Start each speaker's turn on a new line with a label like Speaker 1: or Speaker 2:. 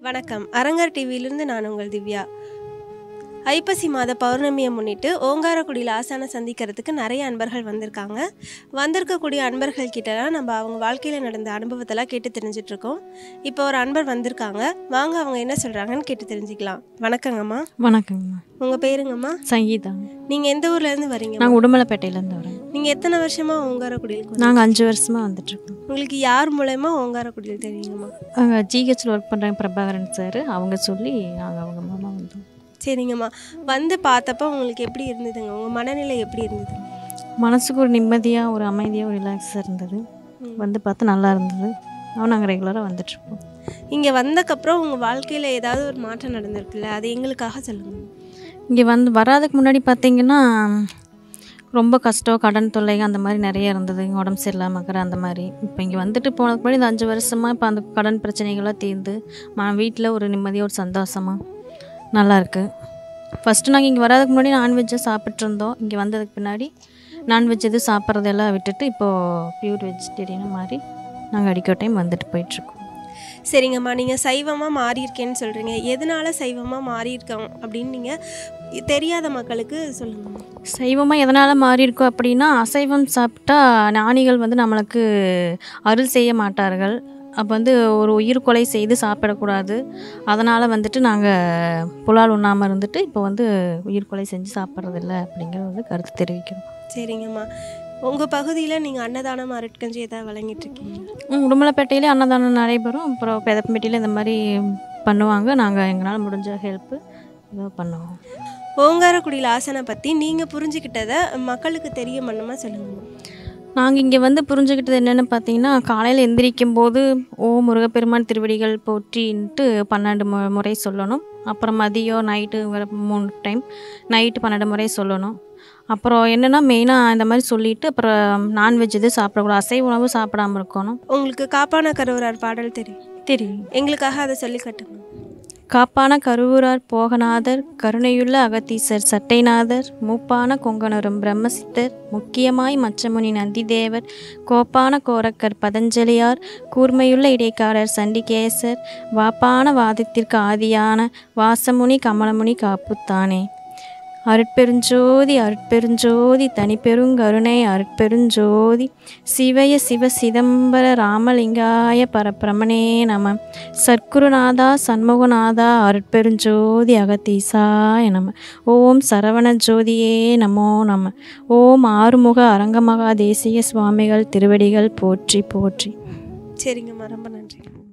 Speaker 1: வணக்கம் அரங்கர் டிவியிலிருந்து நான் உங்கள் திவ்யா ஐப்பசி மாத பௌர்ணமியை முன்னிட்டு ஓங்காரக்குடியில் ஆசானை சந்திக்கிறதுக்கு நிறைய அன்பர்கள் வந்திருக்காங்க வந்திருக்கக்கூடிய அன்பர்கள் கிட்டலாம் நம்ம அவங்க வாழ்க்கையில் நடந்த அனுபவத்தெல்லாம் கேட்டு தெரிஞ்சுட்டு இருக்கோம் இப்போ ஒரு அன்பர் வந்திருக்காங்க வாங்க அவங்க என்ன சொல்கிறாங்கன்னு கேட்டு தெரிஞ்சுக்கலாம் வணக்கங்கம்மா
Speaker 2: வணக்கங்கம்மா
Speaker 1: உங்கள் பேருங்கம்மா
Speaker 2: சங்கீதா
Speaker 1: நீங்கள் எந்த ஊர்லேருந்து வரீங்க
Speaker 2: நாங்கள் உடுமலைப்பேட்டையிலேருந்து வரோம்
Speaker 1: நீங்கள் எத்தனை வருஷமாக ஓங்காரக்குடியிலுக்கு வந்து
Speaker 2: நாங்கள் அஞ்சு வருஷமாக வந்துட்டுருக்கோம்
Speaker 1: உங்களுக்கு யார் மூலயமா ஓங்காரக்குடியில் தெரியுங்கம்மா
Speaker 2: அங்கே ஜிஹெச்சில் ஒர்க் பண்ணுறாங்க பிரபாகரன் சார் அவங்க சொல்லி நாங்கள் அவங்க மூலமாக வந்தோம்
Speaker 1: சரிங்கம்மா வந்து பார்த்தப்ப உங்களுக்கு எப்படி இருந்ததுங்க உங்கள் மனநிலை எப்படி இருந்தது
Speaker 2: மனசுக்கு ஒரு நிம்மதியாக ஒரு அமைதியாக ஒரு ரிலாக்ஸாக இருந்தது வந்து பார்த்து நல்லா இருந்தது அவன் நாங்கள் ரெகுலராக வந்துட்டுருக்கோம்
Speaker 1: இங்கே வந்தக்கப்புறம் உங்கள் வாழ்க்கையில் ஏதாவது ஒரு மாற்றம் நடந்திருக்குல்ல அது எங்களுக்காக சொல்லுங்கள்
Speaker 2: இங்கே வந்து வராதுக்கு முன்னாடி பார்த்தீங்கன்னா ரொம்ப கஷ்டம் கடன் தொல்லை அந்த மாதிரி நிறைய இருந்தது உடம்பு சரியில்லாமல் இருக்கிற அந்த மாதிரி இப்போ இங்கே வந்துட்டு போனதுக்கு முன்னாடி இந்த அஞ்சு வருஷமாக இப்போ அந்த கடன் பிரச்சனைகள்லாம் தீர்ந்து ம வீட்டில் ஒரு நிம்மதியாக ஒரு சந்தோஷமாக நல்லா இருக்கு ஃபஸ்ட்டு நாங்கள் இங்கே வராதுக்கு முன்னாடி நான்வெஜ்ஜை சாப்பிட்ருந்தோம் இங்கே வந்ததுக்கு பின்னாடி நான்வெஜ் எதுவும் சாப்பிட்றதெல்லாம் விட்டுட்டு இப்போது பியூர் வெஜிடேரியனாக மாறி நாங்கள் அடிக்க டைம் வந்துட்டு போயிட்டுருக்கோம்
Speaker 1: சரிங்கம்மா நீங்கள் சைவமாக மாறியிருக்கேன்னு சொல்கிறீங்க எதனால சைவமாக மாறியிருக்கோம் அப்படின்னு நீங்கள் தெரியாத மக்களுக்கு சொல்லுங்கம்மா
Speaker 2: சைவமாக எதனால் மாறி இருக்கோம் அப்படின்னா அசைவம் சாப்பிட்டா ஞானிகள் வந்து நம்மளுக்கு அருள் செய்ய மாட்டார்கள் அப்போ வந்து ஒரு உயிர் கொலை செய்து சாப்பிடக்கூடாது அதனால் வந்துட்டு நாங்கள் புலால் உண்ணாமல் இருந்துட்டு இப்போ வந்து உயிர் கொலை செஞ்சு சாப்பிட்றதில்ல அப்படிங்கிற வந்து கருத்து தெரிவிக்கிறோம்
Speaker 1: சரிங்கம்மா உங்கள் பகுதியில் நீங்கள் அன்னதானம் அருட்கஞ்சி ஏதாவது வழங்கிட்டு இருக்கீங்க
Speaker 2: ம், உடுமலைப்பேட்டையிலே அன்னதானம் நடைபெறும் அப்புறம் பெதப்பம்பேட்டையில் இந்த மாதிரி பண்ணுவாங்க நாங்கள் எங்களால் முடிஞ்ச ஹெல்ப்பு ஏதோ பண்ணுவோம்
Speaker 1: ஓங்காரக்குடியில் ஆசனை பற்றி நீங்கள் புரிஞ்சுக்கிட்டதை மக்களுக்கு தெரிய பண்ணுமா சொல்லுங்கம்மா
Speaker 2: நாங்கள் இங்கே வந்து புரிஞ்சுக்கிட்டது என்னென்னு பார்த்தீங்கன்னா காலையில் எந்திரிக்கும் போது ஓ முருகப்பெருமான் திருவடிகள் போற்றின்ட்டு பன்னெண்டு மு முறை சொல்லணும் அப்புறம் மதியம் நைட்டு வர மூணு டைம் நைட்டு பன்னெண்டு முறை சொல்லணும் அப்புறம் என்னென்னா மெயினாக இந்த மாதிரி சொல்லிவிட்டு அப்புறம் நான்வெஜ் எதுவும் சாப்பிடக்கூடாது அசைவ உணவு சாப்பிடாம இருக்கணும்
Speaker 1: உங்களுக்கு காப்பான கருவறார் பாடல் தெரியும்
Speaker 2: தெரியும்
Speaker 1: எங்களுக்காக அதை சொல்லி கட்டுங்க
Speaker 2: காப்பான கருவூரார் போகநாதர் கருணையுள்ள அகத்தீசர் சட்டைநாதர் மூப்பான கொங்கணரும் பிரம்மசித்தர் முக்கியமாய் மச்சமுனி நந்திதேவர் கோப்பான கோரக்கர் பதஞ்சலியார் கூர்மையுள்ள இடைக்காரர் சண்டிகேசர் வாப்பான வாதத்திற்கு ஆதியான வாசமுனி கமலமுனி காப்புத்தானே அருட்பெருஞ்சோதி அருட்பெருஞ்சோதி தனிப்பெருங்கருணை அருட்பெருஞ்சோதி சிவய சிவ சிதம்பர ராமலிங்காய பரபிரமணே நம சத்குருநாதா சண்முகநாதா அருட்பெருஞ்சோதி அகத்தீசாய நம ஓம் சரவண ஜோதியே நமோ நம ஓம் ஆறுமுக அரங்கமகா தேசிய சுவாமிகள் திருவடிகள் போற்றி போற்றி
Speaker 1: சரிங்கம்மா ரொம்ப நன்றி